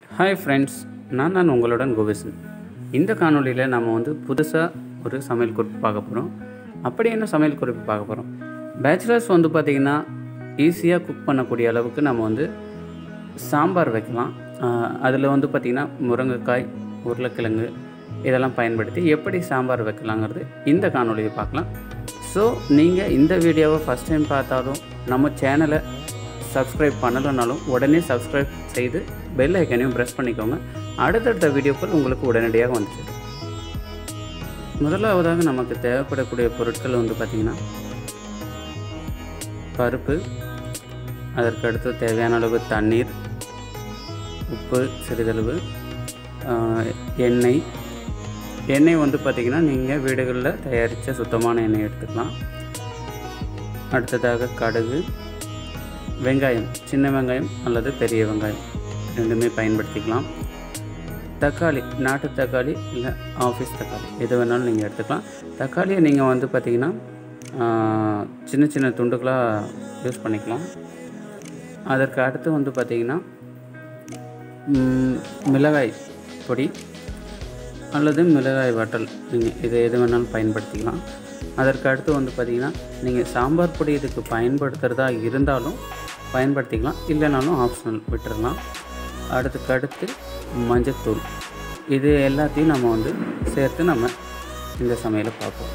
hi friends நான் நான் உங்களுடன் கோவிசன் இந்த காணொளியில் நம்ம வந்து புதுசாக ஒரு சமையல் குறிப்பு பார்க்க போகிறோம் அப்படி என்ன சமையல் குறிப்பு பார்க்க போகிறோம் பேச்சுலர்ஸ் வந்து பார்த்திங்கன்னா ஈஸியாக குக் பண்ணக்கூடிய அளவுக்கு நம்ம வந்து சாம்பார் வைக்கலாம் அதில் வந்து பார்த்திங்கன்னா முருங்கைக்காய் உருளைக்கிழங்கு இதெல்லாம் பயன்படுத்தி எப்படி சாம்பார் வைக்கலாங்கிறது இந்த காணொளியை பார்க்கலாம் ஸோ நீங்கள் இந்த வீடியோவை ஃபஸ்ட் டைம் பார்த்தாலும் நம்ம சேனலை சப்ஸ்கிரைப் பண்ணலைனாலும் உடனே சப்ஸ்கிரைப் செய்து பெல் ஐக்கனையும் ப்ரெஸ் பண்ணிக்கோங்க அடுத்தடுத்த வீடியோக்கள் உங்களுக்கு உடனடியாக வந்து சேரும் முதலாவதாக நமக்கு தேவைப்படக்கூடிய பொருட்கள் வந்து பார்த்திங்கன்னா பருப்பு அதற்கு அடுத்து தேவையான அளவு தண்ணீர் உப்பு சிறிதளவு ஆஹ், எண்ணெய் எண்ணெய் வந்து பார்த்திங்கன்னா நீங்கள் வீடுகளில் தயாரித்த சுத்தமான எண்ணெய் எடுத்துக்கலாம் அடுத்ததாக கடுகு வெங்காயம் சின்ன வெங்காயம் அல்லது பெரிய வெங்காயம் ரெண்டுமே பயன்படுத்திக்கலாம் தக்காளி நாட்டு தக்காளி இல்லை ஆஃபீஸ் தக்காளி எது வேணாலும் நீங்கள் எடுத்துக்கலாம் தக்காளியை நீங்கள் வந்து பார்த்திங்கன்னா ஆஹ், சின்ன சின்ன துண்டுகளாக யூஸ் பண்ணிக்கலாம் அதற்கு அடுத்து வந்து பார்த்திங்கன்னா ம், மிளகாய் பொடி அல்லது மிளகாய் வட்டல் நீங்கள் இதை எது வேணாலும் பயன்படுத்திக்கலாம் அதற்கு அடுத்து வந்து பார்த்திங்கன்னா நீங்கள் சாம்பார் பொடி இதுக்கு பயன்படுத்துகிறதா இருந்தாலும் பயன்படுத்திக்கலாம் இல்லைனாலும் ஆப்ஷனல் விட்டுறலாம் அடுத்துக்கு அடுத்து மஞ்சத்தூள் இது எல்லாத்தையும் நம்ம வந்து சேர்த்து நம்ம இந்த சமையலை பார்ப்போம்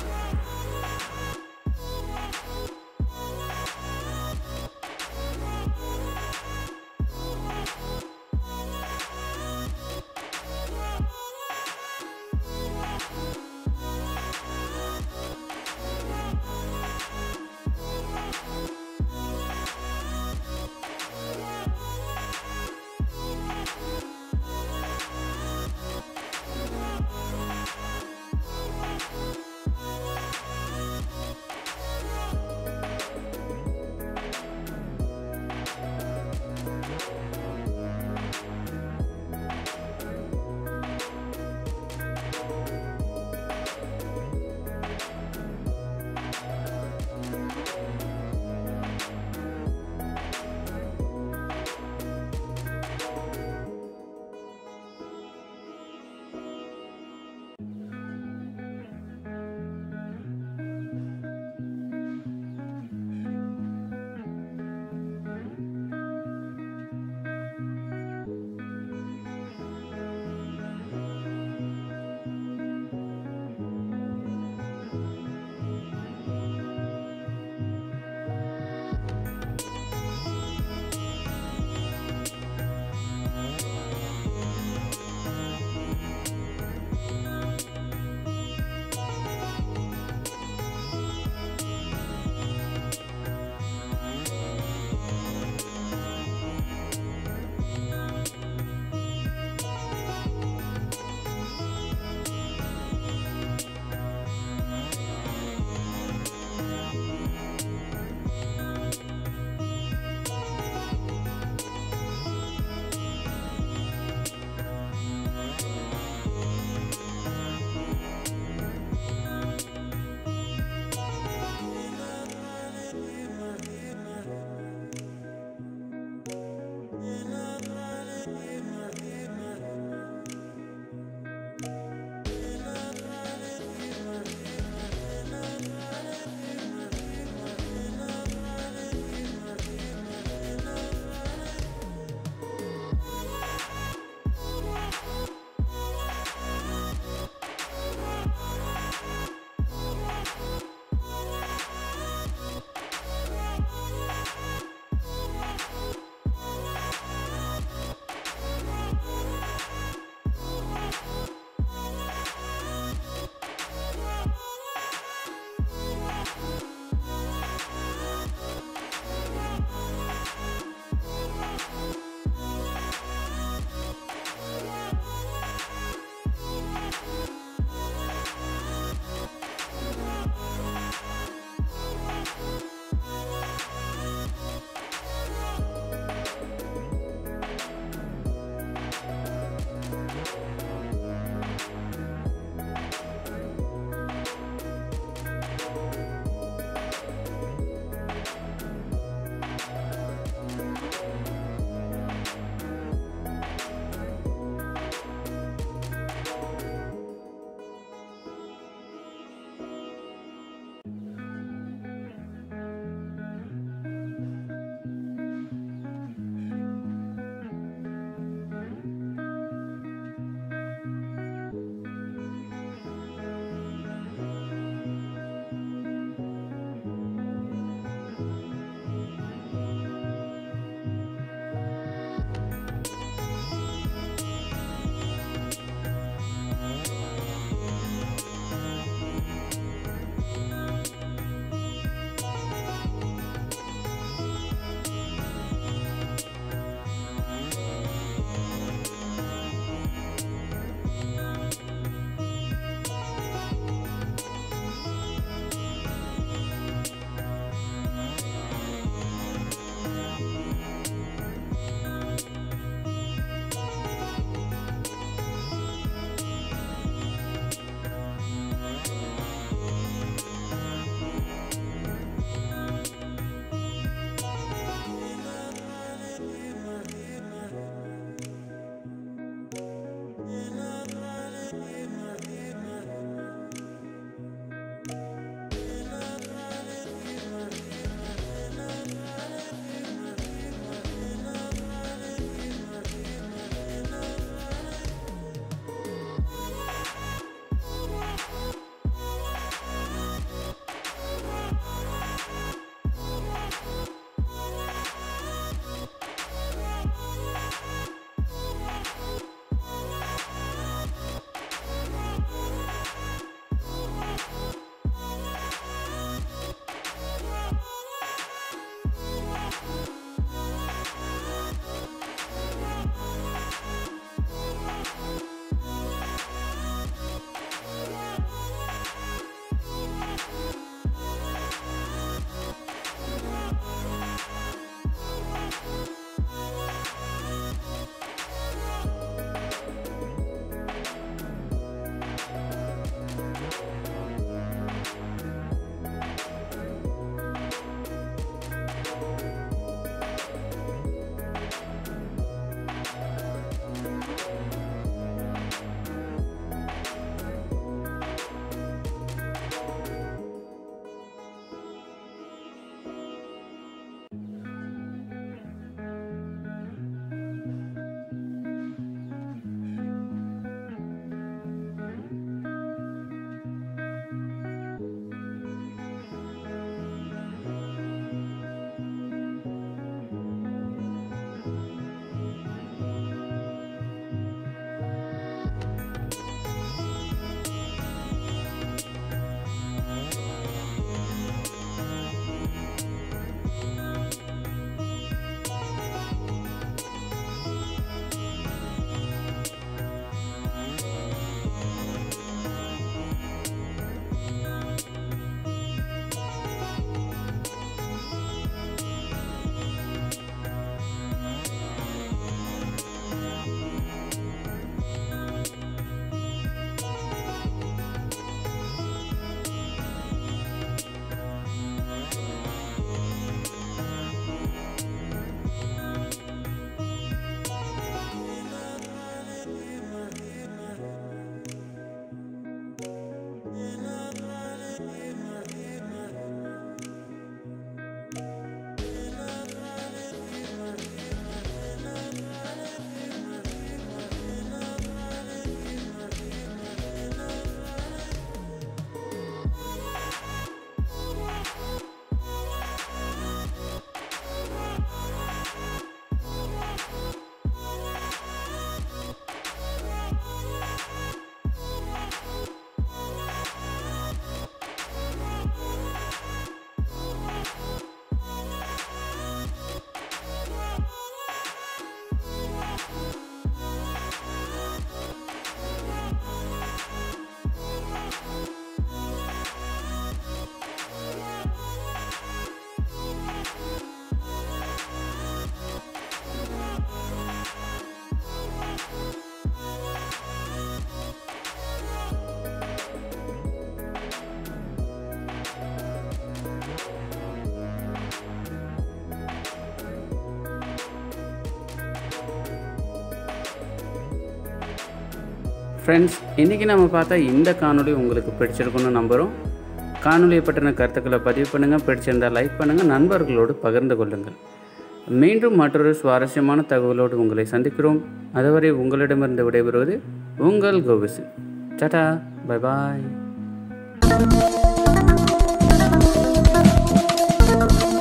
ஃப்ரெண்ட்ஸ் இன்றைக்கி நம்ம பார்த்தா இந்த காணொளி உங்களுக்கு பிடிச்சிருக்குன்னு நம்புகிறோம் காணொலியை பற்றின கருத்துக்களை பதிவு பண்ணுங்கள் பிடிச்சிருந்தால் லைக் பண்ணுங்கள் நண்பர்களோடு பகிர்ந்து கொள்ளுங்கள் மீண்டும் மற்றொரு சுவாரஸ்யமான தகவலோடு உங்களை சந்திக்கிறோம் அதுவரை உங்களிடமிருந்து விடைபெறுவது உங்கள் கோவிசு டாடா பை பாய்